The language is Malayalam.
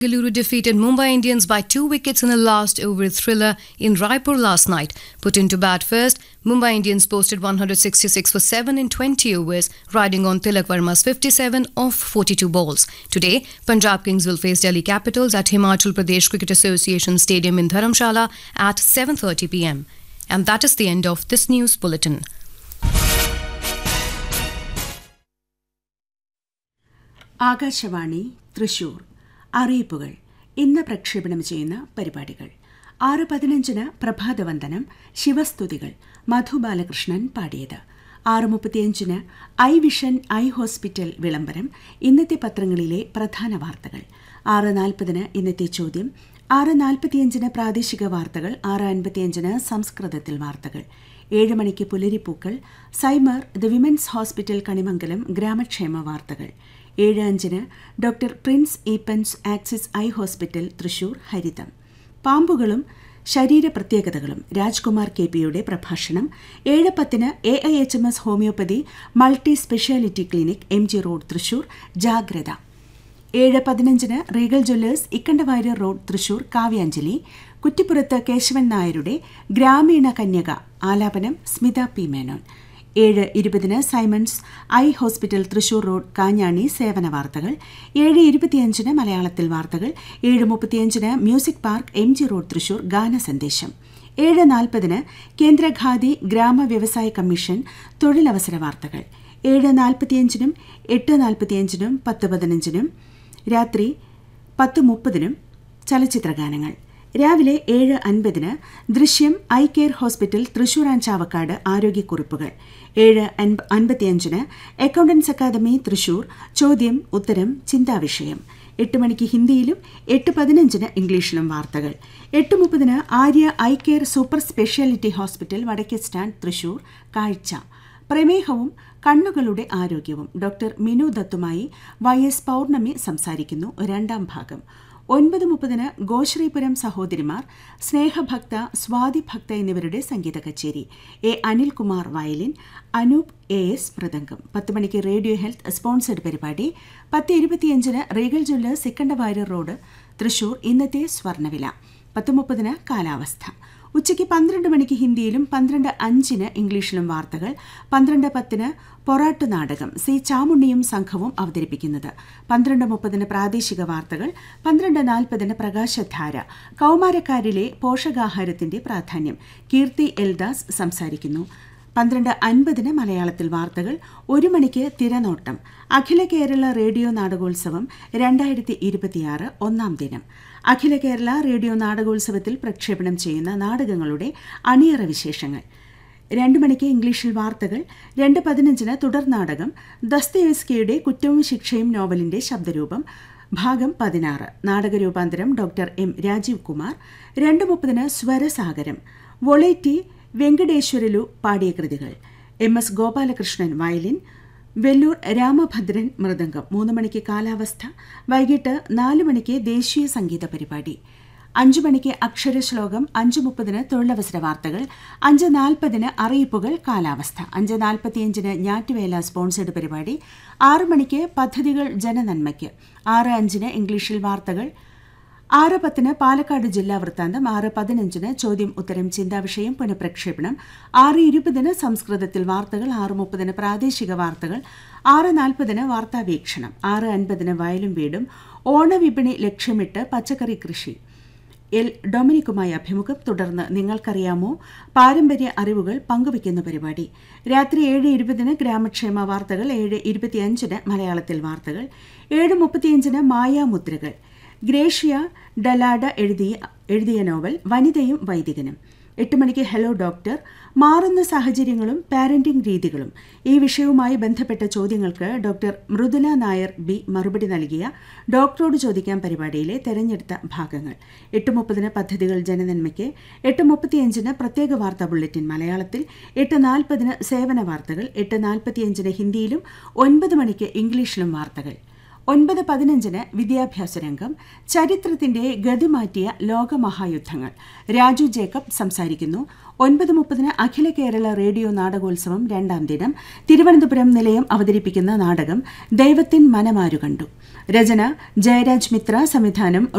Bengaluru defeated Mumbai Indians by two wickets in a last over thriller in Raipur last night. Put into bat first, Mumbai Indians posted 166 for 7 in 20 overs, riding on Tilak Varma's 57 off 42 balls. Today, Punjab Kings will face Delhi Capitals at Himachal Pradesh Cricket Association Stadium in Dharamshala at 7:30 p.m. And that is the end of this news bulletin. Akashvani Thrissur അറിയിപ്പുകൾ ഇന്ന് പ്രക്ഷേപണം ചെയ്യുന്ന പരിപാടികൾ ആറ് പതിനഞ്ചിന് പ്രഭാതവന്ദനം ശിവസ്തുതികൾ മധു ബാലകൃഷ്ണൻ പാടിയത് ആറ് മുപ്പത്തിയഞ്ചിന് ഐ വിഷൻ ഐ ഹോസ്പിറ്റൽ വിളംബരം ഇന്നത്തെ പത്രങ്ങളിലെ പ്രധാന വാർത്തകൾ ആറ് നാൽപ്പതിന് ഇന്നത്തെ ചോദ്യം ആറ് നാൽപ്പത്തിയഞ്ചിന് പ്രാദേശിക വാർത്തകൾ ആറ് അൻപത്തിയഞ്ചിന് സംസ്കൃതത്തിൽ വാർത്തകൾ ഏഴ് മണിക്ക് പുലരിപ്പൂക്കൾ സൈമർ ദ വിമൻസ് ഹോസ്പിറ്റൽ കണിമംഗലം ഗ്രാമക്ഷേമ വാർത്തകൾ ഏഴ് അഞ്ചിന് doctor Prince Eapen's axis eye hospital Thrissur ഹരിതം പാമ്പുകളും ശരീര പ്രത്യേകതകളും രാജ്കുമാർ കെ പിയുടെ പ്രഭാഷണം ഏഴ് പത്തിന് A I H M S homoeopathy multi speciality clinic M G road Thrissur ജാഗ്രത ഏഴ് പതിനഞ്ചിന് regal jewellers Ikkanda Warrier road Thrissur കാവ്യാഞ്ജലി കുറ്റിപ്പുറത്ത് കേശവൻ നായരുടെ ഗ്രാമീണ കന്യക ആലാപനം സ്മിത പി മേനോൻ ഏഴ് ഇരുപതിന് Simons eye hospital Thrissur road Kanjani സേവന വാർത്തകൾ ഏഴ് ഇരുപത്തിയഞ്ചിന് മലയാളത്തിൽ വാർത്തകൾ ഏഴ് മുപ്പത്തിയഞ്ചിന് music park M G road Thrissur ഗാന സന്ദേശം ഏഴ് നാൽപ്പതിന് കേന്ദ്ര ഖാദി ഗ്രാമ വ്യവസായ കമ്മീഷൻ തൊഴിലവസര വാർത്തകൾ ഏഴ് നാൽപ്പത്തിയഞ്ചിനും എട്ട് നാൽപ്പത്തിയഞ്ചിനും പത്ത് പതിനഞ്ചിനും രാത്രി പത്ത് മുപ്പതിനും ചലച്ചിത്രഗാനങ്ങൾ രാവിലെ ഏഴ് അൻപതിന് Drishyam eye care hospital Thrissur and Chavakkad ആരോഗ്യക്കുറിപ്പുകൾ ഏഴ് അൻപത്തിയഞ്ചിന് അക്കൗണ്ടൻസ് അക്കാദമി തൃശൂർ ചോദ്യം ഉത്തരം ചിന്താവിഷയം എട്ട് മണിക്ക് ഹിന്ദിയിലും എട്ട് പതിനഞ്ചിന് ഇംഗ്ലീഷിലും വാർത്തകൾ എട്ട് മുപ്പതിന് Arya eye care super speciality hospital Vadakke stand Thrissur കാഴ്ച പ്രമേഹവും കണ്ണുകളുടെ ആരോഗ്യവും ഡോക്ടർ മിനു ദത്തുമായി വൈ എസ് പൗർണമി സംസാരിക്കുന്നു രണ്ടാം ഭാഗം ഒൻപത് മുപ്പതിന് ഗോശ്രീപുരം സഹോദരിമാർ സ്നേഹഭക്ത സ്വാതിഭക്ത എന്നിവരുടെ സംഗീത കച്ചേരി A Anilkumar violin Anoop A S mridangam പത്ത് മണിക്ക് റേഡിയോ ഹെൽത്ത് സ്പോൺസർഡ് പരിപാടി പത്ത് ഇരുപത്തിയഞ്ചിന് Regal jewellers second road Thrissur ഇന്നത്തെ സ്വർണ്ണവില പത്ത് മുപ്പതിന് കാലാവസ്ഥ ഉച്ചയ്ക്ക് പന്ത്രണ്ട് മണിക്ക് ഹിന്ദിയിലും പന്ത്രണ്ട് അഞ്ചിന് ഇംഗ്ലീഷിലും വാർത്തകൾ പന്ത്രണ്ട് പത്തിന് പൊറാട്ട് നാടകം സി ചാമുണ്ണിയും സംഘവും അവതരിപ്പിക്കുന്നത് പന്ത്രണ്ട് മുപ്പതിന് പ്രാദേശിക വാർത്തകൾ പന്ത്രണ്ട് നാൽപ്പതിന് പ്രകാശധാര കൗമാരക്കാരിലെ പോഷകാഹാരത്തിന്റെ പ്രാധാന്യം കീർത്തി എൽദാസ് സംസാരിക്കുന്നു പന്ത്രണ്ട് അൻപതിന് മലയാളത്തിൽ വാർത്തകൾ ഒരു മണിക്ക് തിരനോട്ടം അഖില കേരള റേഡിയോ നാടകോത്സവം രണ്ടായിരത്തി ഇരുപത്തിയാറ് ഒന്നാം ദിനം അഖില കേരള റേഡിയോ നാടകോത്സവത്തിൽ പ്രക്ഷേപണം ചെയ്യുന്ന നാടകങ്ങളുടെ അണിയറ വിശേഷങ്ങൾ രണ്ട് മണിക്ക് ഇംഗ്ലീഷിൽ വാർത്തകൾ രണ്ട് പതിനഞ്ചിന് തുടർ നാടകം ദസ്തയേസ്കിയുടെ കുറ്റവും ശിക്ഷയും നോവലിന്റെ ശബ്ദരൂപം ഭാഗം പതിനാറ് നാടകരൂപാന്തരം ഡോക്ടർ എം രാജീവ് കുമാർ രണ്ട് മുപ്പതിന് സ്വരസാഗരം വൊളേറ്റി വെങ്കടേശ്വരലു പാടിയ കൃതികൾ M S Gopalakrishnan violin Vellore Ramabhadran mridangam മൂന്ന് മണിക്ക് കാലാവസ്ഥ വൈകിട്ട് നാല് മണിക്ക് ദേശീയ സംഗീത പരിപാടി അഞ്ചു മണിക്ക് അക്ഷരശ്ലോകം അഞ്ചു മുപ്പതിന് തൊഴിലവസര വാർത്തകൾ അഞ്ച് നാൽപ്പതിന് അറിയിപ്പുകൾ കാലാവസ്ഥ അഞ്ച് നാൽപ്പത്തിയഞ്ചിന് ഞാറ്റുവേല സ്പോൺസേഡ് പരിപാടി ആറു മണിക്ക് പദ്ധതികൾ ജനനന്മയ്ക്ക് ആറ് അഞ്ചിന് ഇംഗ്ലീഷിൽ വാർത്തകൾ ആറ് പത്തിന് പാലക്കാട് ജില്ലാ വൃത്താന്തം ആറ് പതിനഞ്ചിന് ചോദ്യം ഉത്തരം ചിന്താവിഷയം പുനഃപ്രക്ഷേപണം ആറ് ഇരുപതിന് സംസ്കൃതത്തിൽ വാർത്തകൾ ആറ് മുപ്പതിന് പ്രാദേശിക വാർത്തകൾ ആറ് നാൽപ്പതിന് വാർത്താവീക്ഷണം ആറ് അൻപതിന് വയലും വീടും ഓണവിപണി ലക്ഷ്യമിട്ട് പച്ചക്കറി കൃഷി എൽ ഡൊമിനിക്കുമായി അഭിമുഖം തുടർന്ന് നിങ്ങൾക്കറിയാമോ പാരമ്പര്യ അറിവുകൾ പങ്കുവയ്ക്കുന്ന പരിപാടി രാത്രി ഏഴ് ഇരുപതിന് ഗ്രാമക്ഷേമ വാർത്തകൾ ഏഴ് ഇരുപത്തിയഞ്ചിന് മലയാളത്തിൽ വാർത്തകൾ ഏഴ് മുപ്പത്തിയഞ്ചിന് മായാമുദ്രകൾ ഗ്രേഷ്യ ഡലാഡ എഴുതിയ എഴുതിയ നോവൽ വനിതയും വൈദികനും എട്ട് മണിക്ക് ഹലോ ഡോക്ടർ മാറുന്ന സാഹചര്യങ്ങളും പാരന്റിംഗ് രീതികളും ഈ വിഷയവുമായി ബന്ധപ്പെട്ട ചോദ്യങ്ങൾക്ക് ഡോക്ടർ മൃദുല നായർ ബി മറുപടി നൽകിയ ഡോക്ടറോട് ചോദിക്കാൻ പരിപാടിയിലെ തെരഞ്ഞെടുത്ത ഭാഗങ്ങൾ എട്ട് മുപ്പതിന് പദ്ധതികൾ ജനനന്മയ്ക്ക് എട്ട് മുപ്പത്തിയഞ്ചിന് പ്രത്യേക വാർത്താ ബുള്ളറ്റിൻ മലയാളത്തിൽ എട്ട് നാൽപ്പതിന് സേവന വാർത്തകൾ എട്ട് നാൽപ്പത്തിയഞ്ചിന് ഹിന്ദിയിലും ഒൻപത് മണിക്ക് ഇംഗ്ലീഷിലും വാർത്തകൾ ഒൻപത് പതിനഞ്ചിന് വിദ്യാഭ്യാസ രംഗം ചരിത്രത്തിന്റെ ഗതിമാറ്റിയ ലോകമഹായുദ്ധങ്ങൾ രാജു ജേക്കബ് സംസാരിക്കുന്നു ഒൻപത് മുപ്പതിന് അഖില കേരള റേഡിയോ നാടകോത്സവം രണ്ടാം ദിനം തിരുവനന്തപുരം നിലയം അവതരിപ്പിക്കുന്ന നാടകം ദൈവത്തിൻ മനമാരു കണ്ടു രചന ജയരാജ് മിത്ര സംവിധാനം